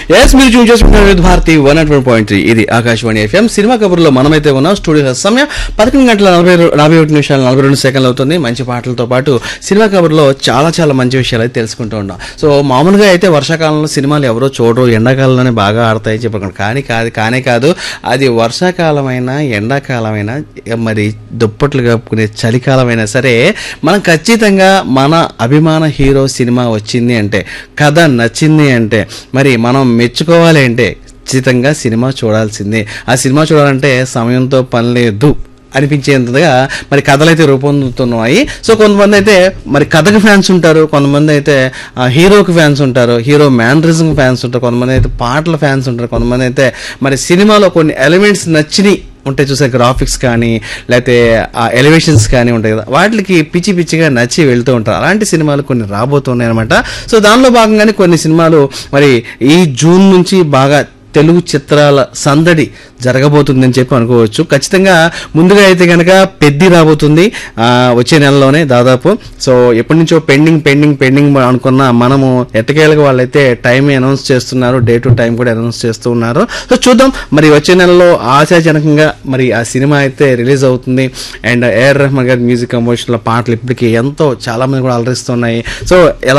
yes మీరు చూసి చేసుకుంటున్నారు Vividh Bharati one naught one point three ఇది ఆకాశవాణి ఎఫ్ఎం సినిమా కబుర్లో మనమైతే ఉన్నాం స్టూడియో సమయం పదకొండు గంటల నలభై రో- నలభై ఒకటి నిమిషాలు నలభై రెండు సెకండ్లు అవుతుంది మంచి పాటలతో పాటు సినిమా కబుర్లో చాలా చాలా మంచి విషయాలు అయితే తెలుసుకుంటూ ఉన్నాం సో మామూలుగా అయితే వర్షాకాలంలో సినిమాలు ఎవరో చూడరు ఎండాకాలంలోనే బాగా ఆడతాయి చెప్పకుండా కానీ కాదు కానే కాదు అది వర్షాకాలమైనా ఎండాకాలమైనా మరి దుప్పట్లు కప్పుకునే చలికాలమైనా సరే మనం ఖచ్చితంగా మన అభిమాన హీరో సినిమా వచ్చింది అంటే కథ నచ్చింది అంటే మరి మనం మెచ్చుకోవాలి అంటే ఖచ్చితంగా సినిమా చూడాల్సిందే ఆ సినిమా చూడాలంటే సమయంతో పని లేదు అనిపించేంతగా మరి కథలు అయితే రూపొందుతున్నాయి సో కొంతమంది అయితే మరి కథకు ఫ్యాన్స్ ఉంటారు కొంతమంది అయితే ఆ, హీరోకి ఫ్యాన్స్ ఉంటారు హీరో మ్యానరిజం ఫ్యాన్స్ ఉంటారు కొంతమంది అయితే పాటల ఫ్యాన్స్ ఉంటారు కొంతమంది అయితే మరి సినిమాలో కొన్ని ఎలిమెంట్స్ నచ్చినాయి ఉంటాయి చూసే గ్రాఫిక్స్ కానీ లేకపోతే ఆ ఎలివేషన్స్ కానీ ఉంటాయి కదా వాటికి పిచ్చి పిచ్చిగా నచ్చి వెళ్తూ ఉంటారు అలాంటి సినిమాలు కొన్ని రాబోతున్నాయి అనమాట సో దానిలో భాగంగానే కొన్ని సినిమాలు మరి ఈ జూన్ నుంచి బాగా తెలుగు చిత్రాల సందడి జరగబోతుందని చెప్పి అనుకోవచ్చు ఖచ్చితంగా ముందుగా అయితే కనుక పెద్ది రాబోతుంది ఆ, వచ్చే నెలలోనే దాదాపు సో ఎప్పటి నుంచో పెండింగ్ పెండింగ్ పెండింగ్ అనుకున్న మనము ఎట్టకేళ్ళకి వాళ్ళైతే టైం అనౌన్స్ చేస్తున్నారు డే టు టైం కూడా అనౌన్స్ చేస్తూ ఉన్నారు సో చూద్దాం మరి వచ్చే నెలలో ఆశాజనకంగా మరి ఆ సినిమా అయితే రిలీజ్ అవుతుంది అండ్ ఏఆర్ రెహమాన్ గారి మ్యూజిక్ కంపోజిషన్లో పాటలు ఇప్పటికీ ఎంతో చాలా మంది కూడా అలరిస్తున్నాయి సో ఎలా